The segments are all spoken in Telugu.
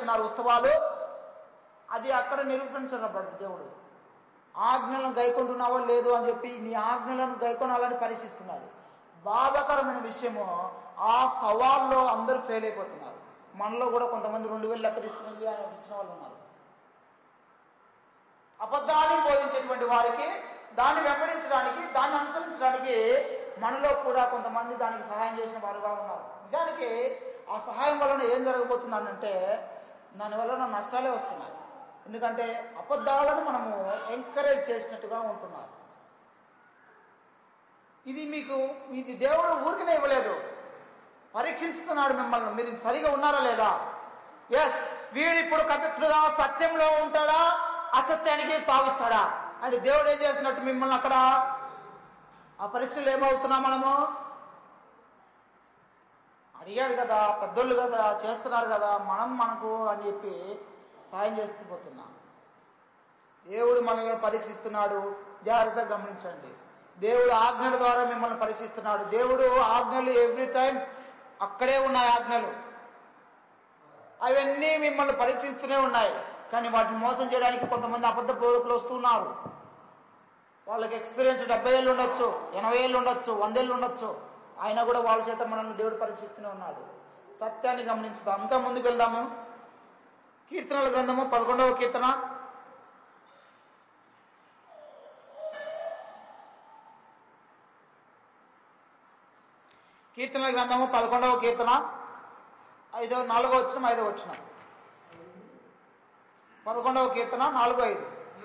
చేస్తున్నారు ఉత్సవాలు అది అక్కడ నిరూపించబడు దేవుడు ఆజ్ఞలను గైకొంటున్నావో లేదు అని చెప్పి నీ ఆజ్ఞలను గైకొనాలని పరీక్షిస్తున్నాడు బాధాకరమైన విషయము ఆ సవాల్లో అందరూ ఫెయిల్ అయిపోతున్నారు మనలో కూడా కొంతమంది రెండు వేలు లెక్క తీసుకుని వెళ్ళి ఆయన ఇచ్చిన వాళ్ళు ఉన్నారు అబద్ధాన్ని బోధించేటువంటి వారికి దాన్ని వెంబడించడానికి దాన్ని అనుసరించడానికి మనలో కూడా కొంతమంది దానికి సహాయం చేసిన వారుగా ఉన్నారు నిజానికి ఆ సహాయం వలన ఏం జరగబోతుందనంటే దానివల్ల నష్టాలే వస్తున్నాయి ఎందుకంటే అబద్ధాలను మనము ఎంకరేజ్ చేసినట్టుగా ఉంటున్నారు ఇది మీకు ఇది దేవుడు ఊరికనే ఇవ్వలేదు పరీక్షించుతున్నాడు మిమ్మల్ని మీరు సరిగా ఉన్నారా లేదా ఎస్ వీడు ఇప్పుడు కరెక్ట్గా సత్యంలో ఉంటాడా అసత్యానికి తావిస్తాడా అంటే దేవుడు ఏం చేసినట్టు మిమ్మల్ని అక్కడ ఆ పరీక్షలు ఏమవుతున్నాం మనము అడిగాడు కదా పెద్దోళ్ళు కదా చేస్తున్నారు కదా మనం మనకు అని చెప్పి సాయం చేస్తూ పోతున్నాం దేవుడు మనల్ని పరీక్షిస్తున్నాడు జాగ్రత్తగా గమనించండి దేవుడు ఆజ్ఞల ద్వారా మిమ్మల్ని పరీక్షిస్తున్నాడు దేవుడు ఆజ్ఞలు ఎవ్రీ టైం అక్కడే ఉన్నాయి ఆజ్ఞలు అవన్నీ మిమ్మల్ని పరీక్షిస్తూనే ఉన్నాయి కానీ వాటిని మోసం చేయడానికి కొంతమంది అబద్ధ బోధకులు వస్తున్నారు వాళ్ళకి ఎక్స్పీరియన్స్ డెబ్బై ఏళ్ళు ఉండొచ్చు ఎనభై ఏళ్ళు ఉండొచ్చు వందేళ్ళు ఉండొచ్చు అయినా కూడా వాళ్ళ చేత మనల్ని దేవుడు పరీక్షిస్తూనే ఉన్నాడు సత్యాన్ని గమనించుదాం ఇంకా ముందుకు వెళ్దాము కీర్తనల గ్రంథము పదకొండవ కీర్తన కీర్తనల గ్రంథము పదకొండవ కీర్తన ఐదో నాలుగో వచ్చిన ఐదో వచ్చిన పదకొండవ కీర్తన నాలుగో ఐదు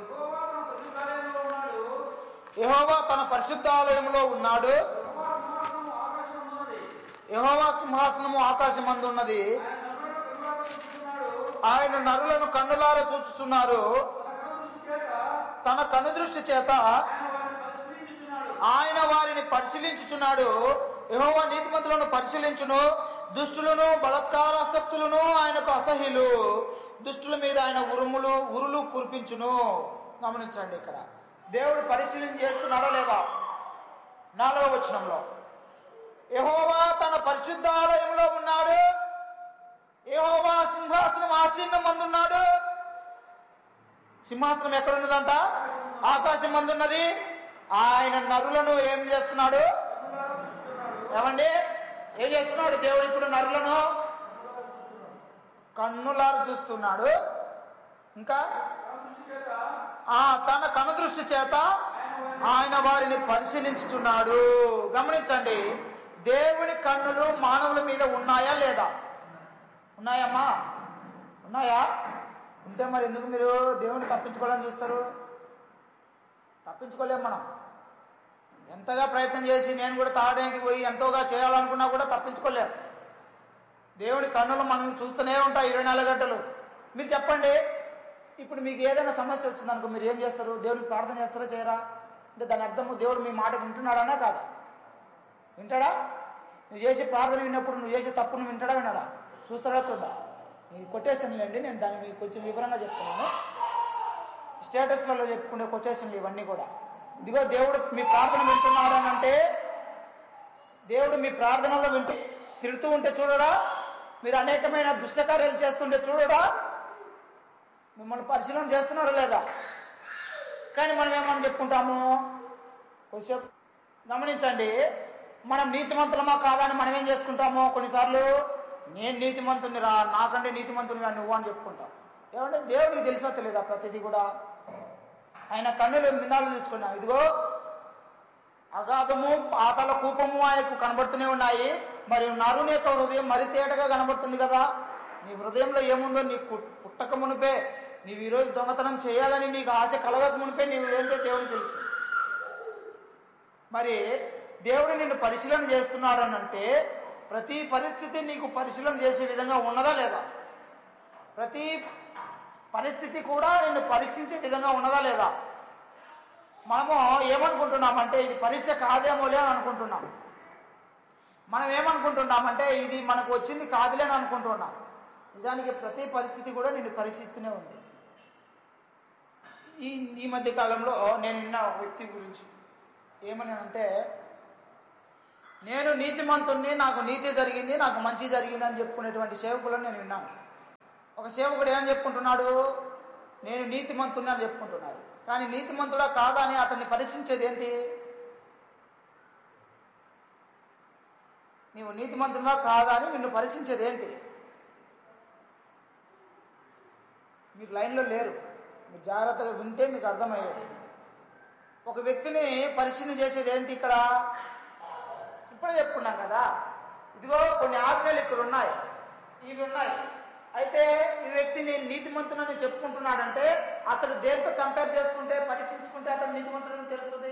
యెహోవా తన పరిశుద్ధాలయంలో ఉన్నాడు యహోవా సింహాసనము ఆకాశమందు ఉన్నది ఆయన నరులను కన్నులార చూచుచున్నారు తన కనుదృష్టి చేత ఆయన వారిని పరిశీలించుచున్నాడు యహోవా నీతిమంతులను పరిశీలించును దుష్టులను బలత్కారాసక్తులను ఆయనకు అసహ్యులు దుష్టుల మీద ఆయన ఉరుములు ఉరులు కురిపించును గమనించండి ఇక్కడ దేవుడు పరిశీలన చేస్తున్నాడో లేదా నాలుగవ వచనంలో యహోవా తన పరిశుద్ధాలయంలో ఉన్నాడు యహోవా సింహాసనం ఆసీనం మందున్నాడు సింహాసనం ఎక్కడ ఉన్నదంట ఆకాశం మందున్నది ఆయన నరులను ఏం చేస్తున్నాడు ఏమండి ఏం చేస్తున్నాడు దేవుడు ఇప్పుడు నరులను కన్నులారు చూస్తున్నాడు ఇంకా ఆ తన కనుదృష్టి చేత ఆయన వారిని పరిశీలించుచున్నాడు గమనించండి దేవుని కన్నులు మానవుల మీద ఉన్నాయా లేదా ఉన్నాయమ్మా ఉన్నాయా ఉంటే మరి ఎందుకు మీరు దేవుని తప్పించుకోవాలని చూస్తారు తప్పించుకోలేం మనం ఎంతగా ప్రయత్నం చేసి నేను కూడా తాగడానికి పోయి ఎంతోగా చేయాలనుకున్నా కూడా తప్పించుకోలేం దేవుని కన్నులు మనం చూస్తూనే ఉంటాయి ఇరవై నాలుగు గంటలు మీరు చెప్పండి ఇప్పుడు మీకు ఏదైనా సమస్య వచ్చిందనుకో మీరు ఏం చేస్తారు దేవునికి ప్రార్థన చేస్తారా చేయరా అంటే దాని అర్థము దేవుడు మీ మాట వింటున్నాడనా కాదా వింటాడా నువ్వు చేసే ప్రార్థన విన్నప్పుడు నువ్వు చేసే తప్పును వింటాడా వినడా చూస్తాడా చూద్దా నేను కొటేషన్లేండి నేను దాన్ని మీకు కొంచెం వివరంగా చెప్తున్నాను స్టేటస్లలో చెప్పుకునే కొటేషన్లు ఇవన్నీ కూడా ఇదిగో దేవుడు మీ ప్రార్థన వింటున్నాడు అని అంటే దేవుడు మీ ప్రార్థనలో వింటూ తిడుతూ ఉంటే చూడడా మీరు అనేకమైన దుష్టకార్యాలు చేస్తుంటే చూడడా మిమ్మల్ని పరిశీలన చేస్తున్నారా లేదా కానీ మనం ఏమని చెప్పుకుంటాము కొంచెం గమనించండి మనం నీతిమంతులమా కాదా అని మనం ఏం చేసుకుంటాము కొన్నిసార్లు నేను నీతిమంతుని రా నాకంటే నీతిమంతుని రా నువ్వు అని చెప్పుకుంటాం ఏమంటే దేవుడికి తెలుసా తెలియదా ప్రతిదీ కూడా ఆయన కన్నులు మిన్నాలు తీసుకున్నాం ఇదిగో అగాధము పాతల కూపము ఆయనకు కనబడుతూనే ఉన్నాయి మరియు నరుని యొక్క హృదయం మరి తేటగా కనబడుతుంది కదా నీ హృదయంలో ఏముందో నీ పు- పుట్టక మునిపే నీవు ఈరోజు దొంగతనం చేయాలని నీకు ఆశ కలగక మునిపే నీవు ఏంటో దేవుడికి తెలుసు మరి దేవుడు నిన్ను పరిశీలన చేస్తున్నాడు అని అంటే ప్రతి పరిస్థితి నీకు పరిశీలన చేసే విధంగా ఉన్నదా లేదా ప్రతి పరిస్థితి కూడా నిన్ను పరీక్షించే విధంగా ఉన్నదా లేదా మనము ఏమనుకుంటున్నామంటే ఇది పరీక్ష కాదేమోలే అని అనుకుంటున్నాం మనం ఏమనుకుంటున్నామంటే ఇది మనకు వచ్చింది కాదులే అని అనుకుంటున్నాం నిజానికి ప్రతి పరిస్థితి కూడా నిన్ను పరీక్షిస్తూనే ఉంది ఈ ఈ మధ్య కాలంలో నేను విన్న ఒక వ్యక్తి గురించి ఏమని అంటే నేను నీతిమంతుణ్ణి నాకు నీతి జరిగింది నాకు మంచి జరిగింది అని చెప్పుకునేటువంటి సేవకులను నేను విన్నాను ఒక సేవకుడు ఏమని చెప్పుకుంటున్నాడు నేను నీతిమంతుని అని చెప్పుకుంటున్నాడు కానీ నీతిమంతుడా కాదా అని అతన్ని పరీక్షించేది ఏంటి నీవు నీతిమంతుడా కాదా అని నిన్ను పరీక్షించేది ఏంటి మీరు లైన్లో లేరు మీరు జాగ్రత్తగా వింటే మీకు అర్థమయ్యేది ఒక వ్యక్తిని పరిశీలన చేసేది ఏంటి ఇక్కడ ఇప్పుడే చెప్పుకున్నాం కదా ఇదిగో కొన్ని ఆజ్ఞలు ఇక్కడ ఉన్నాయి ఇవి ఉన్నాయి అయితే ఈ వ్యక్తి నేను నీతిమంతునని చెప్పుకుంటున్నాడంటే అతడు దేంతో కంపేర్ చేసుకుంటే పరీక్షించుకుంటే అతడు నీతిమంతుడని తెలుస్తుంది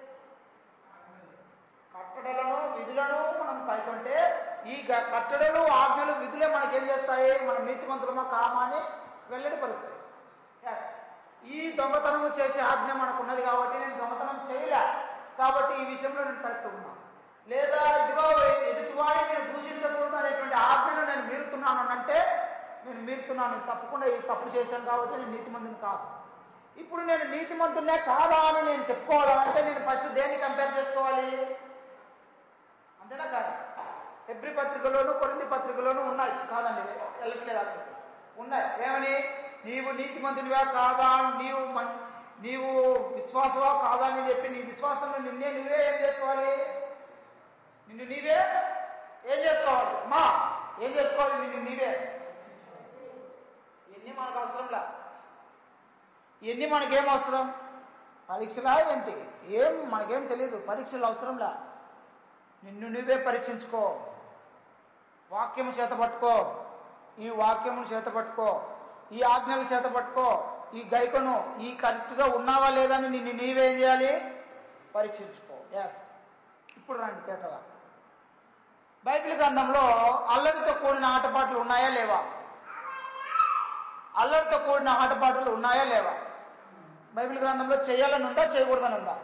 కట్టడలను విధులను మనం పైకుంటే ఈ గ- కట్టడలు ఆజ్ఞలు విధులే మనకేం చేస్తాయి మన నీతిమంతులమా కామా అని వెల్లడిపరుస్తాయి Yes. ఈ దొంగతనము చేసే ఆజ్ఞ మనకు ఉన్నది కాబట్టి నేను దొంగతనం చేయలే కాబట్టి ఈ విషయంలో నేను కరెక్ట్ ఉన్నా లేదా ఇదిగో ఎదుటివాడిని నేను దూషించకూడదు అనేటువంటి ఆజ్ఞను నేను మీరుతున్నాను అని అంటే నేను మీరుతున్నాను తప్పకుండా ఈ తప్పు చేశాను కాబట్టి నేను నీతిమంతుని కాదు ఇప్పుడు నేను నీతిమంతున్నే కాదా అని నేను చెప్పుకోవాలంటే నేను ఫస్ట్ దేన్ని కంపేర్ చేసుకోవాలి అంతేనా కాదు ఎబ్రి పత్రికలోను కొరింది పత్రికలోను ఉన్నాయి కాదండి వెళ్ళట్లేదు అక్కడ ఉన్నాయి ఏమని నీవు నీతిమంతునివా కాదా నీవు మన్- నీవు విశ్వాసవా కాదా అని చెప్పి నీ విశ్వాసంలో నిన్నే నువ్వే ఏం చేసుకోవాలి నిన్ను నీవే ఏం చేసుకోవాలి మా ఏం చేసుకోవాలి నిన్ను నీవే ఇవన్నీ మనకు అవసరంలా ఇవన్నీ మనకేం అవసరం పరీక్షలా ఏంటి ఏం మనకేం తెలియదు పరీక్షలు అవసరంలా నిన్ను నువ్వే పరీక్షించుకో వాక్యము చేత పట్టుకో ఈ వాక్యము చేత పట్టుకో ఈ ఆజ్ఞలు చేత పట్టుకో ఈ గైకను ఈ కరెక్ట్గా ఉన్నావా లేదా అని నిన్ను నీవేం చేయాలి పరీక్షించుకో ఎస్ ఇప్పుడు రండి తేటగా బైబిల్ గ్రంథంలో అల్లరితో కూడిన ఆటపాటలు ఉన్నాయా లేవా అల్లరితో కూడిన ఆటపాటలు ఉన్నాయా లేవా బైబిల్ గ్రంథంలో చేయాలని ఉందా చేయకూడదని ఉందా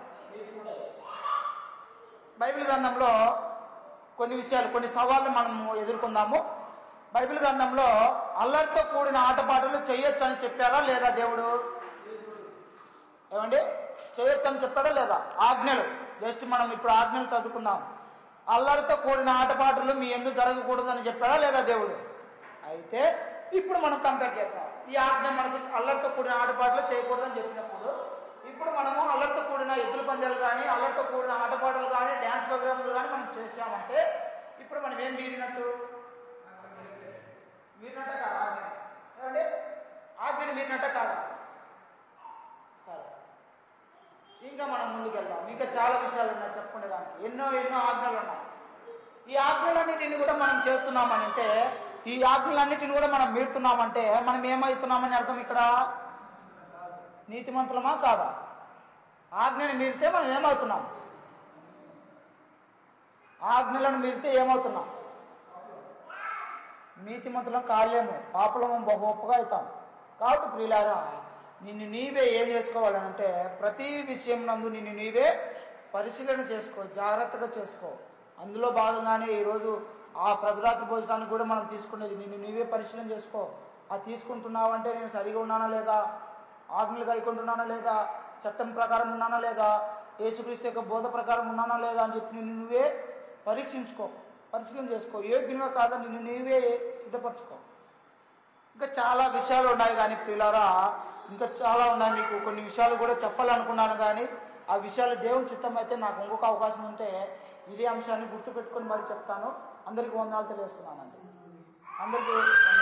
బైబిల్ గ్రంథంలో కొన్ని విషయాలు కొన్ని సవాళ్ళు మనం ఎదుర్కొందాము బైబిల్ గ్రంథంలో అల్లరితో కూడిన ఆటపాటలు చేయొచ్చు అని చెప్పారా లేదా దేవుడు ఏమండి చేయొచ్చు అని చెప్పాడా లేదా ఆజ్ఞలు జస్ట్ మనం ఇప్పుడు ఆజ్ఞలు చదువుకుందాం అల్లరితో కూడిన ఆటపాటలు మీ ఎందుకు జరగకూడదు అని చెప్పాడా లేదా దేవుడు అయితే ఇప్పుడు మనం కంపేర్ చేద్దాం ఈ ఆజ్ఞ మనకి అల్లరితో కూడిన ఆటపాటలు చేయకూడదని చెప్పినప్పుడు ఇప్పుడు మనము అల్లరితో కూడిన ఎద్దుల పందాలు కానీ అల్లరితో కూడిన ఆటపాటలు కానీ డ్యాన్స్ ప్రోగ్రాంలు కానీ మనం చేసామంటే ఇప్పుడు మనం ఏం మీరినట్టు మీరినట్ట కాదు ఆజ్ఞ ఏమండి ఆజ్ఞని మీరినట్ట కాదా సరే ఇంకా మనం ముందుకెళ్దాం ఇంకా చాలా విషయాలు ఉన్నాయి చెప్పుకునే దానికి ఎన్నో ఎన్నో ఆజ్ఞలు ఉన్నాయి ఈ ఆజ్ఞలన్నిటిని కూడా మనం చేస్తున్నామని అంటే ఈ ఆజ్ఞలన్నిటిని కూడా మనం మీరుతున్నామంటే మనం ఏమవుతున్నామని అర్థం ఇక్కడ నీతిమంతులమా కాదా ఆజ్ఞని మీరితే మనం ఏమవుతున్నాం ఆజ్ఞలను మీరితే ఏమవుతున్నాం నీతిమంతులం కాలేము పాపలము బహుగా అవుతాం కాబట్టి ప్రియులారా నిన్ను నీవే ఏం చేసుకోవాలనంటే ప్రతి విషయం నందు నిన్ను నీవే పరిశీలన చేసుకో జాగ్రత్తగా చేసుకో అందులో భాగంగానే ఈరోజు ఆ ప్రభురాత్రి భోజనానికి కూడా మనం తీసుకునేది నిన్ను నీవే పరిశీలన చేసుకో ఆ తీసుకుంటున్నావంటే నేను సరిగా ఉన్నానా లేదా ఆజ్ఞలు కైకుంటున్నానా లేదా చట్టం ప్రకారం ఉన్నానా లేదా యేసుక్రీస్తు యొక్క బోధ ప్రకారం ఉన్నానా లేదా అని చెప్పి నిన్ను నువ్వే పరీక్షించుకో పరిశీలన చేసుకో యోగ్యునివా కాదా నిన్ను నీవే సిద్ధపరచుకో ఇంకా చాలా విషయాలు ఉన్నాయి కానీ పిల్లరా ఇంకా చాలా ఉన్నాయి మీకు కొన్ని విషయాలు కూడా చెప్పాలనుకున్నాను కానీ ఆ విషయాలు దేవుని చిత్తం అయితే నాకు ఇంకొక అవకాశం ఉంటే ఇదే అంశాన్ని గుర్తుపెట్టుకొని మరి చెప్తాను అందరికీ వందనాలు తెలియజేస్తున్నానండి అందరికీ వందనాలు.